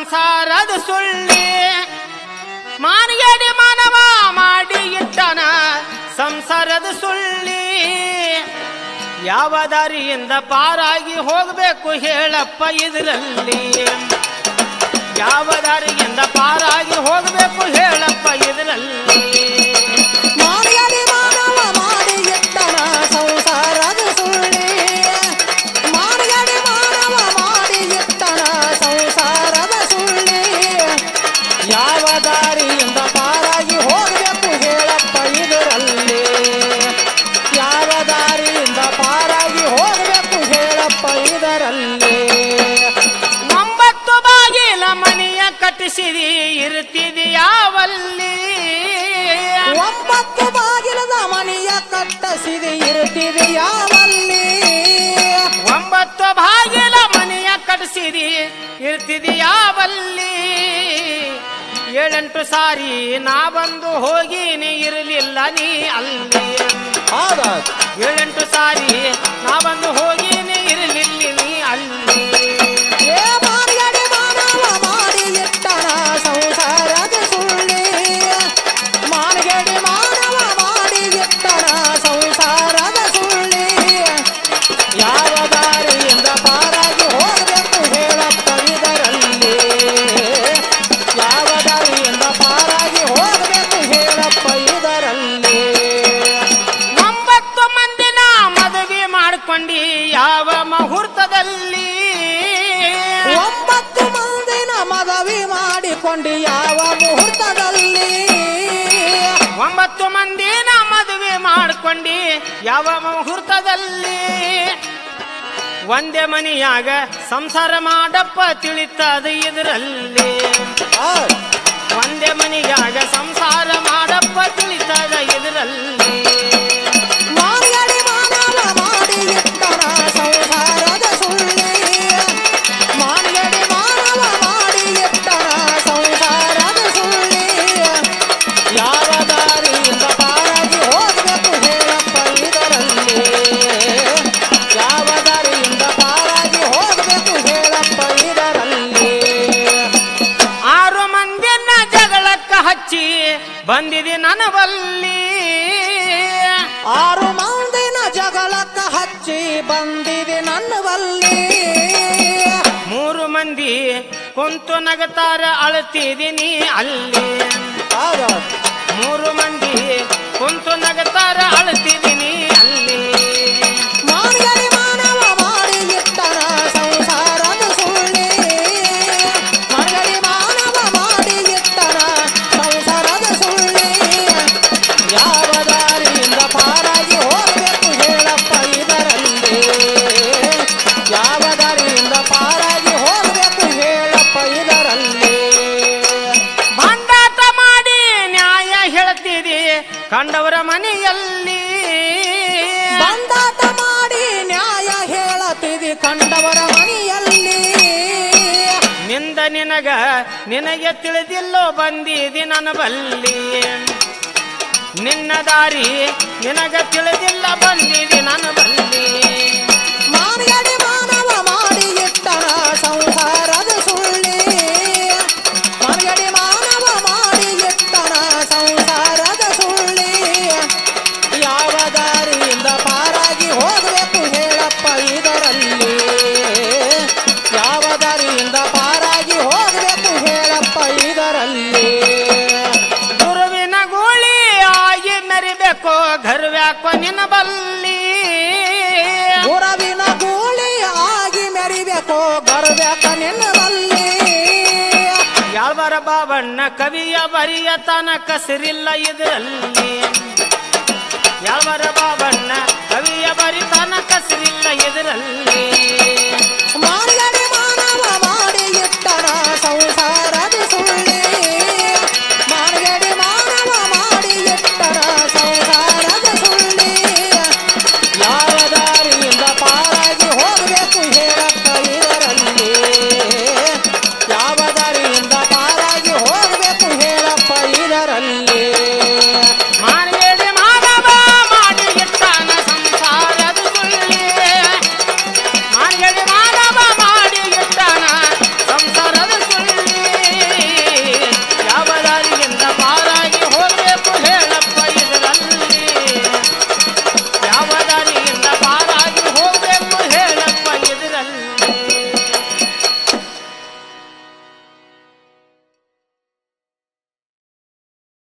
ಸಂಸಾರದ ಸುಳ್ಳಿ ಮಾನಗೇಡಿ ಮಾನವ ಮಾಡಿ ಇಟ್ಟನ ಸಂಸಾರದ ಸುಳ್ಳಿ ಯಾವ ದಾರಿಯಿಂದ ಪಾರಾಗಿ ಹೋಗಬೇಕು ಹೇಳಪ್ಪ ಇದರಲ್ಲಿ ಯಾವ ದಾರಿಯಿಂದ ಪಾರಾಗಿ ಹೋಗಬೇಕು ಹೇಳಪ್ಪ ಇದರಲ್ಲಿ ಮಾರಿಯಲಿ ಮಾನವ ಮಾಡಿ ಇಟ್ಟನ ಸಂಸಾರದ ಸುಳ್ಳಿ ಮಾರಿಯಲಿ ಮಾನವ ಮಾಡಿ ಇಟ್ಟನ ಸಂಸಾರದ ಸುಳ್ಳಿ ಯಾವ ದಾರಿಯಿಂದ ಪಾರಾಗಿ ಹೋಗಬೇಕು ಹೇಳಪ್ಪ ಇದರಲ್ಲಿ ಯಾವ ದಾರಿಯಿಂದ ಪಾರಾಗಿ ಹೋಗಬೇಕು ಹೇಳಪ್ಪ ಇದರಲ್ಲಿ ಒಂಬತ್ತು ಬಾಗಿಲ ಮನೆಯ ಕಟ್ಟಿಸಿರಿ ಇರ್ತಿದೆಯಾವಲ್ಲಿ ಒಂಬತ್ತು ಬಾಗಿಲದ ಮನೆಯ ಕಟ್ಟಸಿದೆ ಇರುತ್ತಿದೆ ಯಾವಲ್ಲಿ ಒಂಬತ್ತು ಬಾಗಿಲ ಮನೆಯ ಕಟ್ಟಿಸಿರಿ ಇರ್ತಿದೆಯಾವಲ್ಲಿ ಏಳೆಂಟು ಸಾರಿ ನಾ ಬಂದು ಹೋಗಿನಿ ಇರಲಿಲ್ಲ ನೀ ಅಲ್ಲಿ ಹೌದೌದು ಏಳೆಂಟು ಸಾರಿ ನಾ ಬಂದು ಹೋಗಿನಿ ಇರಲಿಲ್ಲ ನೀ ಅಲ್ಲಿ ಏ ಮಾರ್ಗಡೆ ಮಾನವ ಮಾಡಿ ಇಟ್ಟನ ಸಂಸಾರದ ಸುಳ್ಳಿ ಮಾರ್ಗಡೆ ಮಾನವ ಮಾಡಿ ಇಟ್ಟನ ಸಂಸಾರದ ಸುಳ್ಳಿ ಯಾವ ದಾರಿಯಿಂದ ಪಾರಾಗಿ ಹೋಗಬೇಕು ಹೇಳಪ್ಪ ಇದರಲ್ಲಿ ಯಾವ ದಾರಿಯಿಂದ ಪಾರಾಗಿ ಹೋಗಬೇಕು ಹೇಳಪ್ಪ ಇದರಲ್ಲಿ ಒಂಬತ್ತು ಮಂದಿನ ಮದುವೆ ಮಾಡ್ಕೊಂಡಿ ಯಾವ ಮುಹೂರ್ತದಲ್ಲಿ ಒಂಬತ್ತು ಮಂದಿನ ಮದುವೆ ಮಾಡಿಕೊಂಡು ಯಾವ ಮುಹೂರ್ತದಲ್ಲಿ ಒಂಬತ್ತು ಮಂದಿನ ಮದುವೆ ಮಾಡ್ಕೊಂಡಿ ಯಾವ ಮುಹೂರ್ತದಲ್ಲಿ ಒಂದೇ ಮನೆಯಾಗ ಸಂಸಾರ ಮಾಡಪ್ಪ ತಿಳಿತದ ಇದರಲ್ಲಿ ಹೌದ್. ಒಂದೇ ಮನೆಯಾಗ ಸಂಸಾರ ಮಾಡಪ್ಪ ತಿಳಿತದ ಇದರಲ್ಲಿ ಮಾರ್ಗಡಿ ಮಾನವ ಮಾಡಿ ಇಟ್ಟನ ಸಂಸಾರದ ಸುಳ್ಳಿ ಮಾರ್ಗಡಿ ಮಾನವ ಮಾಡಿ ಇಟ್ಟನ ಸಂಸಾರದ ಸುಳ್ಳಿ ಯಾವ ದಾರಿಯಿಂದ ಪಾರಾಗಿ ಹೋಗಬೇಕು ಹೇಳಪ್ಪ ಇದರಲ್ಲಿ ಯಾವ ದಾರಿಯಿಂದ ಪಾರಾಗಿ ಹೋಗಬೇಕು ಹೇಳಪ್ಪ ಇದರಲ್ಲಿ ಆರು ಮಂದಿನ ಜಗಳಕ್ಕ ಹಚ್ಚಿ ಬಂದಿದೆ ನನ್ನ ಬಲ್ಲಿ ಆರು ಮಂದಿನ ಜಗಳಕ್ಕ ಹಚ್ಚಿ ಬಂದಿದೆ ನನ್ನ ಬಲ್ಲಿ ಮೂರು ಮಂದಿ ಕುಂತು ನಗತಾರ ಅಳ್ತಿದೀನಿ ಅಲ್ಲಿ ಹೌದೌದು ಮೂರು ಮಂದಿ ಕುಂತು ನಗತಾರ ಅಳ್ತಿದೀನಿ ಅಲ್ಲಿ ಮಾರ್ಗಡಿ ಮಾನವ ಮಾಡಿ ಇಟ್ಟನ ಸಂಸಾರದ ಸುಳ್ಳಿ ಮಾರ್ಗಡಿ ಮಾನವ ಮಾಡಿ ಇಟ್ಟನ ಸಂಸಾರದ ಸುಳ್ಳಿ ಯಾವ ದಾರಿಯಿಂದ ಪಾರಾಗಿ ಹೋಗಬೇಕು ಹೇಳಪ್ಪ ಇದರಲ್ಲಿ ಯಾವ ದಾರಿಯಿಂದ ಪಾರಾಗಿ ಹೋಗಬೇಕು ಹೇಳಪ್ಪ ಇದರಲ್ಲಿ ಬಂಡಾಟ ಮಾಡಿ ನ್ಯಾಯ ಹೇಳ್ತಿದಿ ಕಂಡವರ ಮನೆಯಲ್ಲಿ ಬಂದಾಟ ಮಾಡಿ ನ್ಯಾಯ ಹೇಳತಿದಿ ಕಂಡವರ ಮನೆಯಲ್ಲಿ ನಿಂದ ನಿನಗ ನಿನಗೆ ತಿಳಿದಿಲ್ಲೋ ಬಂದಿದಿ ನನ್ನ ಬಲ್ಲಿ ನಿನ್ನ ದಾರಿ ನಿನಗ ತಿಳಿದಿಲ್ಲ ಬಂದಿದಿ ನನ್ನ ಬಲ್ಲಿ ಮಾರ್ಗಡಿ ಮಾನವ ಮಾಡಿ ಇಟ್ಟನ ಸಂಸಾರದ ಸುಳ್ಳಿ ಮಾರ್ಗಡಿ ಮಾನವ ಮಾಡಿ ಇಟ್ಟನ ಸಂಸಾರದ ಸುಳ್ಳಿ ಯಾವ ದಾರಿಯಿಂದ ಪಾರಾಗಿ ಹೋಗಬೇಕು ಹೇಳಪ್ಪ ಇದರಲ್ಲಿ ಯಾವ ದಾರಿಯಿಂದ ಪಾರಾಗಿ ಹೋಗಬೇಕು ಹೇಳಪ್ಪ ಇದರಲ್ಲಿ ಗುರುವಿನ ಗೋಳಿ ಆಗಿ ಮೆರಿಬೇಕು ಗರ್ವ್ಯಾಕೋ ನಿನ್ನ ಬಲ್ಲಿ ಗುರವಿನ ಗೂಳಿ ಆಗಿ ಮೆರಿಬೇಕು ಗರ್ವ್ಯಾಕ ನಿನ್ನದಲ್ಲಿ ಯಾಳ್ವರ ಬಾಬಣ್ಣ ಕವಿಯ ಬರಿಯ ತನ ಕಸರಿಲ್ಲ ಇದರಲ್ಲಿ ಯಾಳ್ವರ ಬಾಬಣ್ಣ ಕವಿಯ ಬರಿ ತನ ಕಸರಿಲ್ಲ ಇದರಲ್ಲಿ ಮಾರ್ಗಡಿ